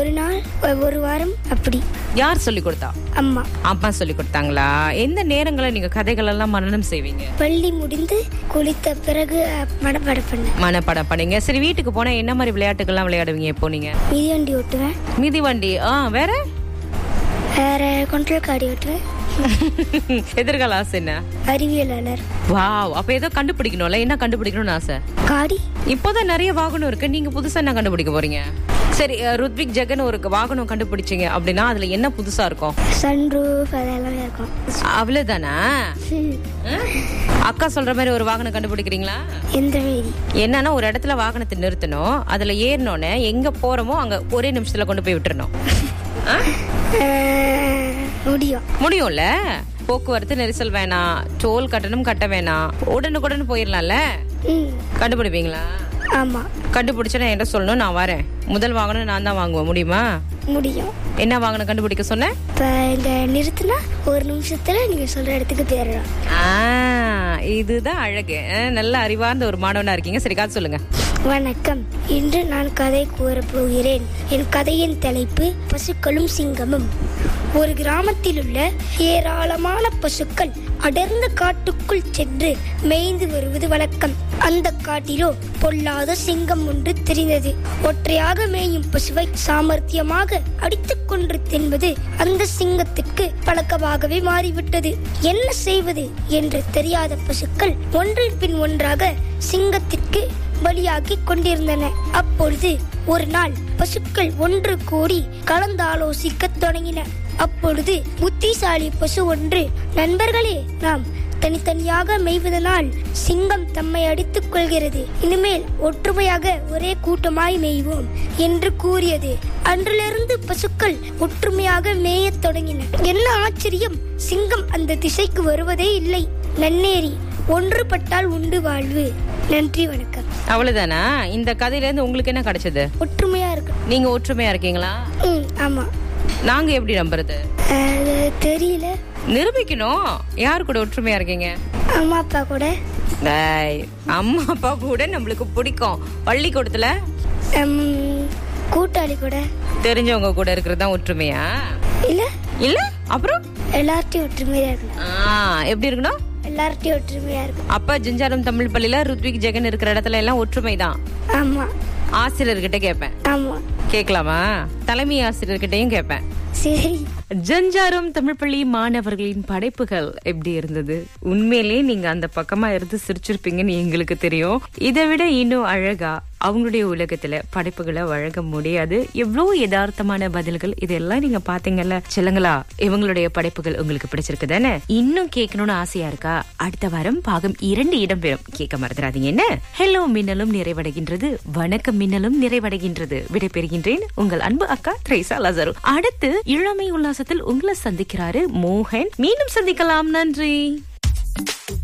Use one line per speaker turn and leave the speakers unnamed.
ஒரு நாள் ஒ- ஒரு வாரம் அப்படி
யார் சொல்லி கொடுத்தா
அம்மா
அம்மா சொல்லி கொடுத்தாங்களா எந்த நேரங்களில் நீங்க கதைகள் எல்லாம் மனனம் செய்வீங்க
பள்ளி முடிந்து குளித்த பிறகு அஹ், மனப்பாடம் பண்ணேன்
மனப்படம் பண்ணீங்க சரி வீட்டுக்கு போனா என்ன மாதிரி விளையாட்டுகள்லாம் விளையாடுவீங்க இப்போ நீங்க
மிதிவண்டி ஓட்டுவேன்
மிதிவண்டி ஆ வேற
வேற கொண்டல் காடி ஓட்டுவேன்
எதிர்கால ஆசை என்ன
அறிவியலாளர்
வாவ் அப்ப ஏதோ கண்டுபிடிக்கணும்ல என்ன கண்டுபிடிக்கணும்னு ஆசை
காடி
இப்போதான் நிறைய வாகனம் இருக்கு நீங்க புதுசா என்ன கண்டுபிடிக்க போறீங்க சரி அஹ், ருத்விக் ஜெகன் ஒரு வாகனம் கண்டுபிடிச்சீங்க அப்படின்னா அதுல என்ன புதுசா இருக்கும்
சன்ரூஃப் அதெல்லாம் இருக்கும்
அவ்வளவுதானா
ம்.
அஹ்? அக்கா சொல்ற மாதிரி ஒரு வாகனம் கண்டுபிடிக்கிறீங்களா
எந்த மாரி
என்னன்னா ஒரு இடத்துல வாகனத்தை நிறுத்தணும் அதுல ஏறினோடனே எங்க போறோமோ அங்க ஒரே நிமிஷத்துல கொண்டு போய் விட்டுறணும் ஆ?
அஹ், முடியும்
முடியும்ல போக்குவரத்து நெரிசல் வேணாம் டோல் கட்டணம் கட்ட வேணாம் உடனுக்குடன் போயிடலாம்ல
ம்
கண்டுபிடிப்பீங்களா
ஆமா
கண்டுபிடிச்சா நான் என்ன சொல்லணும் நான் வரேன் முதல் வாகனம் நான் தான் வாங்குவேன் முடியுமா
முடியும்
என்ன வாகனம் கண்டுபிடிக்க சொன்னேன்
இப்போ இந்த நிறுத்தினா ஒரு நிமிஷத்துல நீங்க சொல்ற இடத்துக்கு போயிடலாம்
ஆ, இதுதான் அழகு அஹ், நல்ல அறிவார்ந்த ஒரு மாணவனா இருக்கீங்க சரி காத்து சொல்லுங்க
வணக்கம் இன்று நான் கதை கூறப் போகிறேன் என் கதையின் தலைப்பு பசுக்களும் சிங்கமும் ஒரு கிராமத்தில் உள்ள ஏராளமான பசுக்கள் அடர்ந்த காட்டுக்குள் சென்று மேய்ந்து வருவது வழக்கம் அந்த காட்டிலோ பொல்லாத சிங்கம் ஒன்று தெரிந்தது ஒற்றையாக மேயும் பசுவை சாமர்த்தியமாக அடித்துக் கொன்று தின்பது அந்த சிங்கத்திற்கு பழக்கமாகவே மாறிவிட்டது என்ன செய்வது என்று தெரியாத பசுக்கள் ஒன்றின் பின் ஒன்றாக சிங்கத்திற்கு பலியாக்கி கொண்டிருந்தன அப்பொழுது ஒரு நாள் பசுக்கள் ஒன்று கூடி கலந்தாலோசிக்க தொடங்கின அப்பொழுது புத்திசாலி பசு ஒன்று நண்பர்களே நாம் தனித்தனியாக மேய்வதனால் சிங்கம் தம்மை அடித்துக் கொள்கிறது இனிமேல் ஒற்றுமையாக ஒரே கூட்டமாய் மேய்வோம் என்று கூறியது அன்றிலிருந்து பசுக்கள் ஒற்றுமையாக மேயத் தொடங்கின என்ன ஆச்சரியம் சிங்கம் அந்த திசைக்கு வருவதே இல்லை நன்னேரி ஒன்றுபட்டால் உண்டு வாழ்வு நன்றி வணக்கம்
அவ்வளவுதானா இந்த கதையில இருந்து உங்களுக்கு என்ன கிடைச்சது
ஒற்றுமையா இருக்கு
நீங்க ஒற்றுமையா இருக்கீங்களா
ம் ஆமா
நாங்க எப்படி நம்புறது
அது தெரியல
நிரூபிக்கணும் யார் கூட ஒற்றுமையா இருக்கீங்க
அம்மா அப்பா கூட
டேய், அம்மா அப்பா கூட நம்மளுக்கு பிடிக்கும் பள்ளிக்கூடத்துல
ம், கூட்டாளி கூட
தெரிஞ்சவங்க கூட இருக்கிறது தான் ஒற்றுமையா
இல்ல
இல்ல அப்புறம்
எல்லார்ட்டையும் ஒற்றுமையா இருக்கணும்
ஆ, எப்படி இருக்கணும்
எல்லார்ட்டையும் ஒற்றுமையா இருக்கணும்
அப்ப ஜிஞ்சாரம் தமிழ் பள்ளியில ருத்விக் ஜெகன் இருக்கிற இடத்துல எல்லாம் ஒற்றுமை தான்
ஆமா
ஆசிரியர்கிட்ட கேட்பேன்
ஆமா
கேட்கலாமா தலைமை ஆசிரியர்கிட்டயும் கேட்பேன்
சரி
ஜஞ்சாரம் தமிழ் பள்ளி மாணவர்களின் படைப்புகள் எப்படி இருந்தது உண்மையிலேயே நீங்க அந்த பக்கமா இருந்து சிரிச்சிருப்பீங்கன்னு எங்களுக்கு தெரியும் இதை விட இன்னும் அழகா அவங்களுடைய உலகத்துல படைப்புகளை வழங்க முடியாது எவ்வளவு யதார்த்தமான பதில்கள் இதெல்லாம் நீங்க பாத்தீங்கல்ல செல்லுங்களா இவங்களுடைய படைப்புகள் உங்களுக்கு பிடிச்சிருக்கு தானே இன்னும் கேட்கணும்னு ஆசையா இருக்கா அடுத்த வாரம் பாகம் இரண்டு இடம்பெறும் கேட்க மறந்துடாதீங்க என்ன ஹலோ மின்னலும் நிறைவடைகின்றது வணக்கம் மின்னலும் நிறைவடைகின்றது விடைபெறுகின்றேன் உங்கள் அன்பு அக்கா த்ரேசா லசரு அடுத்து இளமை உல்லாசத்தில் உங்களை சந்திக்கிறாரு மோகன் மீண்டும் சந்திக்கலாம் நன்றி